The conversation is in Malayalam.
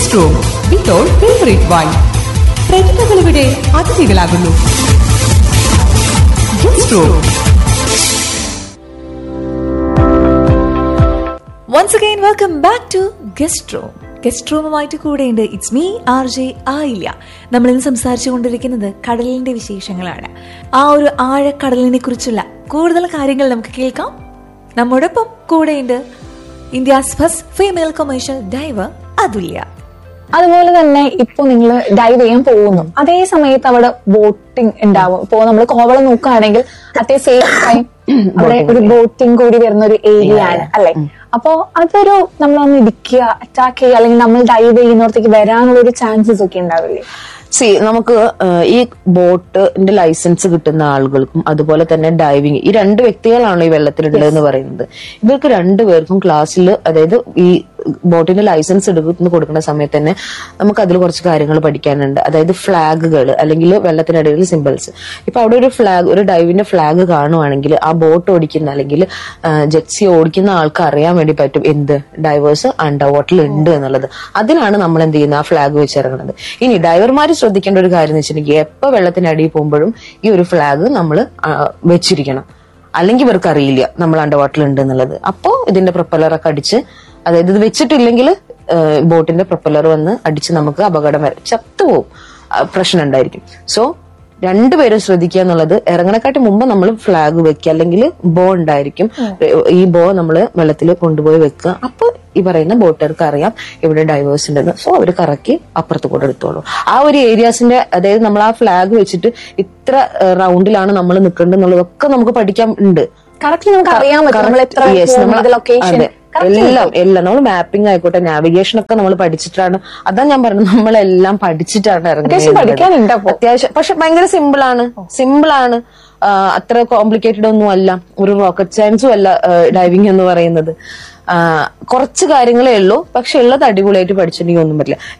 Guest room with all favourite wine പ്രതിഭകൾ ഇവിടെ അതിഥികളാകുന്നു guest room once again welcome back to guest room guest റൂമുമായിട്ട് കൂടെയുണ്ട് ഇറ്റ്സ് മീ ആർ ജെ ആയില്ല നമ്മൾ ഇന്ന് സംസാരിച്ചു കൊണ്ടിരിക്കുന്നത് കടലിന്റെ വിശേഷങ്ങളാണ് ആ ഒരു ആഴക്കടലിനെ കുറിച്ചുള്ള കൂടുതൽ കാര്യങ്ങൾ നമുക്ക് കേൾക്കാം നമ്മോടൊപ്പം കൂടെയുണ്ട് India's first female commercial diver Athulya അതുപോലെ തന്നെ ഇപ്പൊ നിങ്ങൾ ഡൈവ് ചെയ്യാൻ പോകുന്നു അതേ സമയത്ത് അവിടെ ബോട്ടിംഗ് ഉണ്ടാവും ഇപ്പോ നമ്മൾ കോവളം നോക്കുകയാണെങ്കിൽ അതേ സെയിം ടൈം അവിടെ ഒരു ബോട്ടിംഗ് കൂടി വരുന്ന ഒരു ഏരിയ ആണ് അല്ലെ അപ്പോ അതൊരു നമ്മളൊന്ന് ഇടിക്കുക അറ്റാക്ക് ചെയ്യുക അല്ലെങ്കിൽ നമ്മൾ ഡൈവ് ചെയ്യുന്നിടത്തേക്ക് വരാനുള്ള ഒരു ചാൻസസ് ഒക്കെ ഉണ്ടാവില്ലേ സി നമുക്ക് ഏഹ്, ഈ ബോട്ടിന്റെ ലൈസൻസ് കിട്ടുന്ന ആളുകൾക്കും അതുപോലെ തന്നെ ഡൈവിംഗ് ഈ രണ്ട് വ്യക്തികളാണ് ഈ വെള്ളത്തിലുള്ളതെന്ന് പറയുന്നത് ഇവർക്ക് രണ്ടുപേർക്കും ക്ലാസ്സിൽ അതായത് ഈ ബോട്ടിന്റെ ലൈസൻസ് എടുക്കുന്ന കൊടുക്കുന്ന സമയത്ത് തന്നെ നമുക്ക് അതിൽ കുറച്ച് കാര്യങ്ങൾ പഠിക്കാനുണ്ട് അതായത് ഫ്ലാഗുകൾ അല്ലെങ്കിൽ വെള്ളത്തിനടിയിൽ സിമ്പിൾസ് ഇപ്പൊ അവിടെ ഒരു ഫ്ലാഗ് ഒരു ഡൈവിന്റെ ഫ്ലാഗ് കാണുവാണെങ്കിൽ ആ ബോട്ട് ഓടിക്കുന്ന അല്ലെങ്കിൽ ജെറ്റ്സി ഓടിക്കുന്ന ആൾക്ക് അറിയാൻ വേണ്ടി പറ്റും എന്ത് ഡൈവേഴ്സ് അണ്ടർ വാട്ടറിൽ ഉണ്ട് എന്നുള്ളത് അതിനാണ് നമ്മൾ എന്ത് ചെയ്യുന്നത് ആ ഫ്ലാഗ് വെച്ചിറങ്ങുന്നത് ഇനി ഡൈവർമാർ ശ്രദ്ധിക്കേണ്ട ഒരു കാര്യം എന്ന് വെച്ചിട്ടുണ്ടെങ്കിൽ എപ്പോ വെള്ളത്തിനടിയിൽ പോകുമ്പോഴും ഈ ഒരു ഫ്ലാഗ് നമ്മൾ വെച്ചിരിക്കണം അല്ലെങ്കിൽ ഇവർക്ക് അറിയില്ല നമ്മൾ അണ്ടർ വാട്ടറിൽ ഉണ്ട് എന്നുള്ളത് അപ്പോ ഇതിന്റെ പ്രൊപ്പലറൊക്കെ അടിച്ച് അതായത് ഇത് വെച്ചിട്ടില്ലെങ്കിൽ ബോട്ടിന്റെ പ്രൊപ്പലർ വന്ന് അടിച്ച് നമുക്ക് അപകടം വരും ചത്തുപോകും ആ, പ്രശ്നം ഉണ്ടായിരിക്കും സോ രണ്ടുപേരും ശ്രദ്ധിക്കുക എന്നുള്ളത് ഇറങ്ങണക്കാട്ടി മുമ്പ് നമ്മൾ ഫ്ലാഗ് വെക്കുക അല്ലെങ്കിൽ ബോ ഉണ്ടായിരിക്കും ഈ ബോ നമ്മൾ വെള്ളത്തിൽ കൊണ്ടുപോയി വെക്കുക അപ്പൊ ഈ പറയുന്ന ബോട്ടുകാർക്ക് അറിയാം ഇവിടെ ഡൈവേഴ്സ് ഉണ്ടെന്ന് സോ അവർ കറക്കി അപ്പുറത്ത് കൂടെ എടുത്തോളൂ ആ ഒരു ഏരിയാസിന്റെ അതായത് നമ്മൾ ആ ഫ്ലാഗ് വെച്ചിട്ട് ഇത്ര റൗണ്ടിലാണ് നമ്മൾ നിൽക്കേണ്ടതെന്നുള്ളതൊക്കെ നമുക്ക് പഠിക്കാൻ ഉണ്ട് കറക്റ്റ്ലി നമുക്ക് അറിയാൻ പറ്റും നമ്മൾ എത്ര Yes, നമ്മള് പോകുന്നത് ലൊക്കേഷൻ അതെ. എല്ലാം എല്ലാം നമ്മൾ മാപ്പിംഗ് ആയിക്കോട്ടെ നാവിഗേഷൻ ഒക്കെ നമ്മൾ പഠിച്ചിട്ടാണ് അതാ ഞാൻ പറഞ്ഞത് നമ്മളെല്ലാം പഠിച്ചിട്ടാണ് അത്യാവശ്യം പഠിക്കാനുണ്ട് അപ്പൊ. അത്യാവശ്യം പക്ഷെ ഭയങ്കര സിമ്പിൾ ആണ് സിമ്പിൾ ആണ് ആ, അത്ര കോംപ്ലിക്കേറ്റഡ് ഒന്നും അല്ല ഒരു റോക്കറ്റ് സയൻസും അല്ല ഡൈവിംഗ് എന്ന് പറയുന്നത് ആ, കുറച്ച് കാര്യങ്ങളേ ഉള്ളൂ പക്ഷെ ഉള്ളത് അടിപൊളിയായിട്ട് പഠിച്ചിട്ടുണ്ടെങ്കിൽ ഒന്നും പറ്റില്ല